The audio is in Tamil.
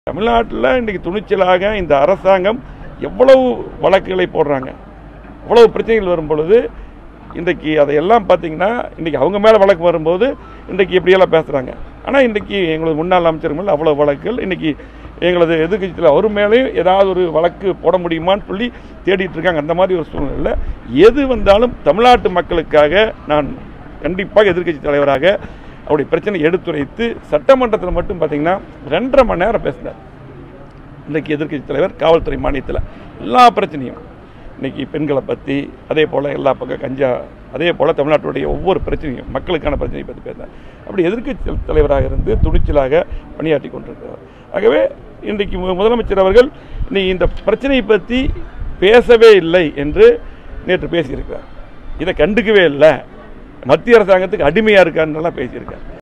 தமிழ்நாட்டில் இன்றைக்கி துணிச்சலாக இந்த அரசாங்கம் எவ்வளவு வழக்குகளை போடுறாங்க அவ்வளவு பிரச்சனைகள் வரும் பொழுது இன்றைக்கு அதையெல்லாம் பார்த்தீங்கன்னா இன்றைக்கி அவங்க மேலே வழக்கு வரும்போது இன்றைக்கி இப்படியெல்லாம் பேசுகிறாங்க ஆனால் இன்றைக்கி எங்களது முன்னாள் அமைச்சர் மேலே அவ்வளோ வழக்குகள் இன்றைக்கி எங்களது எதிர்கட்சியில் அவர் மேலேயும் ஏதாவது ஒரு வழக்கு போட முடியுமான்னு சொல்லி தேடிட்டு இருக்காங்க அந்த மாதிரி ஒரு சூழ்நிலையில் எது வந்தாலும் தமிழ்நாட்டு மக்களுக்காக நான் கண்டிப்பாக எதிர்க்கட்சி தலைவராக அவருடைய பிரச்சனை எடுத்துரைத்து சட்டமன்றத்தில் மட்டும் பார்த்தீங்கன்னா ரெண்டரை மணி நேரம் பேசினார் இன்றைக்கி எதிர்க்கட்சி தலைவர் காவல்துறை மானியத்தில் எல்லா பிரச்சனையும் இன்றைக்கி பெண்களை பற்றி அதே போல் எல்லா பக்கம் கஞ்சா அதே போல் தமிழ்நாட்டுடைய ஒவ்வொரு பிரச்சனையும் மக்களுக்கான பிரச்சனையை பற்றி பேசினார் அப்படி எதிர்க்கட்சி தலைவராக இருந்து துணிச்சலாக பணியாற்றி கொண்டிருக்கிறார் ஆகவே இன்றைக்கு மு- முதலமைச்சர் அவர்கள் நீ இந்த பிரச்சனையை பற்றி பேசவே இல்லை என்று நேற்று பேசியிருக்கிறார் இதை கண்டுக்கவே இல்லை மத்திய அரசாங்கத்துக்கு அடிமையாக இருக்காருன்னெல்லாம் பேசியிருக்கார்